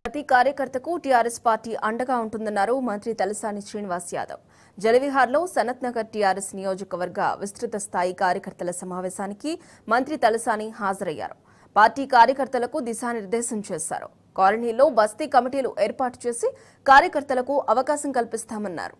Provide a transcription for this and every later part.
ప్రతి కార్యకర్తకు TRS party అండగా ఉంటుందన్నారు మంత్రి తలసాని శ్రీనివాస్ యాదవ్ జలవిహార్లో సనత్ నగర్ టీఆర్ఎస్ నియోజకవర్గ విస్తృత స్థాయి కార్యకర్తల సమావేశానికి మంత్రి తలసాని హాజరయ్యారు పార్టీ కార్యకర్తలకు దిశానిర్దేశం చేశారు కాలనీలో బస్తీ కమిటీలు ఏర్పాటు చేసి కార్యకర్తలకు అవకాశం కల్పిస్తామన్నారు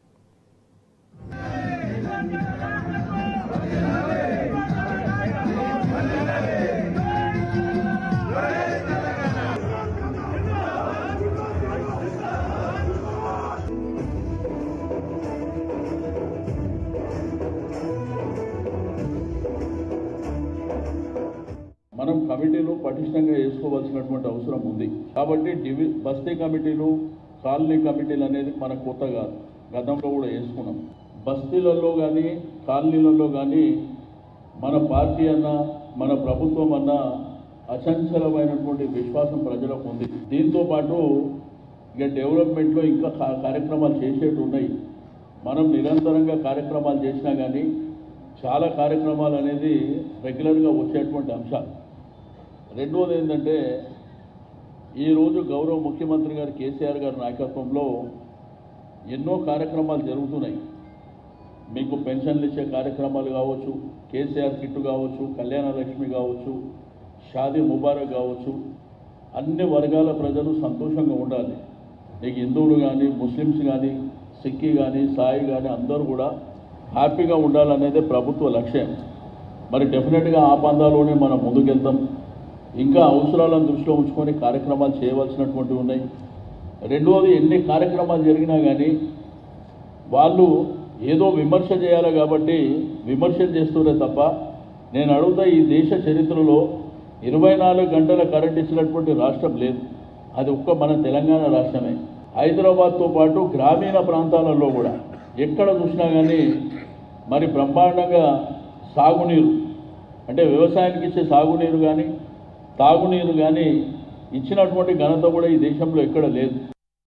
మనం కమిటీలు పటిష్టంగా వేసుకోవాల్సినటువంటి అవసరం ఉంది కాబట్టి డివి బస్తీ కమిటీలు కాలనీ కమిటీలు అనేది మన కొత్త కాదు గతంలో కూడా వేసుకున్నాం బస్తీలలో కానీ కాలనీలలో కానీ మన పార్టీ అన్న మన ప్రభుత్వం అన్న అచంచలమైనటువంటి విశ్వాసం ప్రజలకు ఉంది దీంతో పాటు ఇక డెవలప్మెంట్లో ఇంకా కా- కార్యక్రమాలు చేసేట్టు ఉన్నాయి మనం నిరంతరంగా కార్యక్రమాలు చేసినా కానీ చాలా కార్యక్రమాలు అనేది రెగ్యులర్గా వచ్చేటువంటి అంశాలు రెండవది ఏంటంటే ఈరోజు గౌరవ ముఖ్యమంత్రి గారు కేసీఆర్ గారి నాయకత్వంలో ఎన్నో కార్యక్రమాలు జరుగుతున్నాయి మీకు పెన్షన్లు ఇచ్చే కార్యక్రమాలు కావచ్చు కేసీఆర్ కిట్టు కావచ్చు కళ్యాణ లక్ష్మి కావచ్చు షాదీ ముబారక్ కావచ్చు అన్ని వర్గాల ప్రజలు సంతోషంగా ఉండాలి నీకు హిందువులు కానీ ముస్లిమ్స్ కానీ సిక్కి కానీ సాయి కానీ అందరూ కూడా హ్యాపీగా ఉండాలనేదే ప్రభుత్వ లక్ష్యం మరి డెఫినెట్గా ఆ పందాలోనే మనం ముందుకెళ్తాం ఇంకా అవసరాలను దృష్టిలో ఉంచుకొని కార్యక్రమాలు చేయవలసినటువంటివి ఉన్నాయి రెండవది ఎన్ని కార్యక్రమాలు జరిగినా కానీ వాళ్ళు ఏదో విమర్శ చేయాలి కాబట్టి విమర్శలు చేస్తున్నారు తప్ప నేను అడుగుతా ఈ దేశ చరిత్రలో ఇరవై నాలుగు గంటల కరెంట్ ఇచ్చినటువంటి రాష్ట్రం లేదు అది ఒక్క మన తెలంగాణ రాష్ట్రమే హైదరాబాద్తో పాటు గ్రామీణ ప్రాంతాలలో కూడా ఎక్కడ చూసినా కానీ మరి బ్రహ్మాండంగా సాగునీరు అంటే వ్యవసాయానికి ఇచ్చే సాగునీరు కానీ తాగునీరు కానీ ఇచ్చినటువంటి ఘనత కూడా ఈ దేశంలో ఎక్కడ లేదు